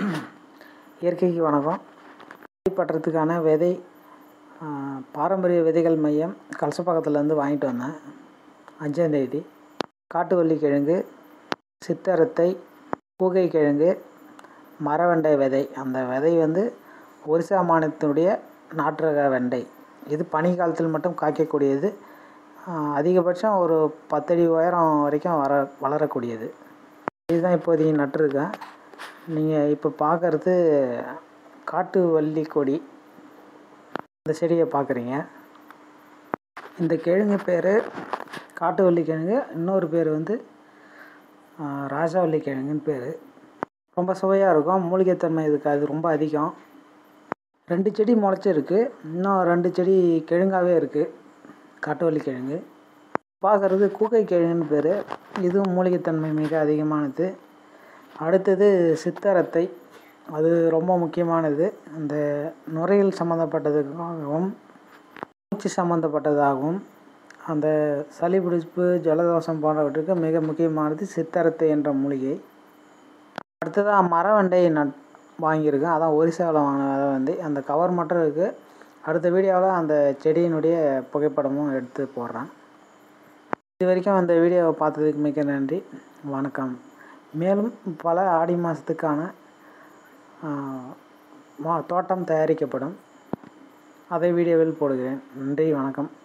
இயற்கைக்கு வணக்கம் பட்டுறதுக்கான விதை ஆ, பாரம்பரிய விதைகள் மையம் கலசப்பாக்கத்துலேருந்து வாங்கிட்டு வந்தேன் அஞ்சாந்தேதி காட்டுவள்ளி கிழங்கு சித்தரத்தை கூகை கிழங்கு மரவெண்டை விதை அந்த விதை வந்து ஒரிசா மாநிலத்தினுடைய நாட்டு ரக வெண்டை இது பனிக்காலத்தில் மட்டும் காய்க்கக்கூடியது ஆ, அதிகபட்சம் ஒரு பத்தடி உயரம் வரைக்கும் வர வளரக்கூடியது இதுதான் இப்போதைக்கு நட்டிருக்கேன் நீங்கள் இப்போ பார்க்கறது காட்டு வள்ளி கொடி இந்த செடியை பார்க்குறீங்க இந்த கிழங்கு பேர் காட்டுவள்ளி கிழங்கு இன்னொரு பேர் வந்து ஆ, ராஜாவள்ளி கிழங்குன்னு பேர் ரொம்ப சுவையாக இருக்கும் மூலிகைத்தன்மை இதுக்கு அது ரொம்ப அதிகம் ரெண்டு செடி முளைச்சிருக்கு இன்னும் ரெண்டு செடி கிழங்காவே இருக்குது காட்டுவள்ளி கிழங்கு பார்க்குறது கூகை கிழங்குன்னு பேர் இதுவும் மூலிகைத்தன்மை மிக அதிகமானது அடுத்தது சித்தரத்தை அது ரொம்ப முக்கியமானது அந்த நுரையீரல் சம்மந்தப்பட்டதுக்காகவும் மூச்சு சம்மந்தப்பட்டதாகவும் அந்த சளி பிடிப்பு ஜலதோஷம் போன்றவற்றுக்கு மிக முக்கியமானது சித்தரத்தை என்ற மூலிகை அடுத்ததாக மரவண்டை நட் வாங்கியிருக்கேன் அதான் ஒரிசாவில் வாங்கின விதை வந்து அந்த கவர் மட்டும் இருக்குது அடுத்த வீடியோவில் அந்த செடியினுடைய புகைப்படமும் எடுத்து போடுறேன் இது வரைக்கும் அந்த வீடியோவை பார்த்ததுக்கு மிக்க நன்றி வணக்கம் மேலும் பல ஆடி மாதத்துக்கான மா தோட்டம் தயாரிக்கப்படும் அதை வீடியோவில் போடுகிறேன் நன்றி வணக்கம்